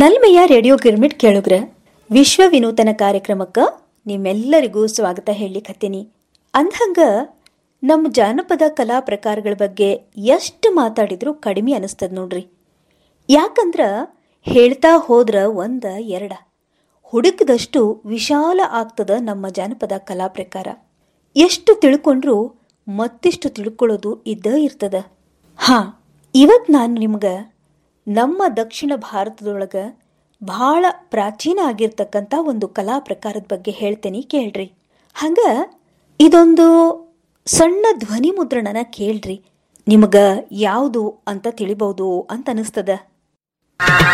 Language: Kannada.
ನಲ್ಮೆಯ ರೇಡಿಯೋ ಗಿರ್ಮಿಟ್ ಕೇಳುಗ್ರ ವಿಶ್ವ ವಿನೂತನ ಕಾರ್ಯಕ್ರಮಕ್ಕ ನಿಮ್ಮೆಲ್ಲರಿಗೂ ಸ್ವಾಗತ ಹೇಳಿಕತ್ತೀನಿ ಅಂದ್ಹಂಗ ನಮ್ಮ ಜಾನಪದ ಕಲಾ ಪ್ರಕಾರಗಳ ಬಗ್ಗೆ ಎಷ್ಟು ಮಾತಾಡಿದ್ರೂ ಕಡಿಮೆ ಅನಿಸ್ತದ ನೋಡ್ರಿ ಯಾಕಂದ್ರ ಹೇಳ್ತಾ ಹೋದ್ರ ಒಂದ ಎರಡ ಹುಡುಕದಷ್ಟು ವಿಶಾಲ ಆಗ್ತದ ನಮ್ಮ ಜಾನಪದ ಕಲಾ ಪ್ರಕಾರ ಎಷ್ಟು ತಿಳ್ಕೊಂಡ್ರೂ ಮತ್ತಿಷ್ಟು ತಿಳ್ಕೊಳ್ಳೋದು ಇದ್ದ ಇರ್ತದ ಹಾ ಇವತ್ ನಾನು ನಿಮ್ಗ ನಮ್ಮ ದಕ್ಷಿಣ ಭಾರತದೊಳಗ ಬಹಳ ಪ್ರಾಚೀನ ಆಗಿರ್ತಕ್ಕಂಥ ಒಂದು ಕಲಾ ಪ್ರಕಾರದ ಬಗ್ಗೆ ಹೇಳ್ತೇನೆ ಕೇಳ್ರಿ ಹಂಗ ಇದೊಂದು ಸಣ್ಣ ಧ್ವನಿ ಮುದ್ರಣನ ಕೇಳ್ರಿ ನಿಮಗ ಯಾವುದು ಅಂತ ತಿಳಿಬಹುದು ಅಂತ ಅನಿಸ್ತದ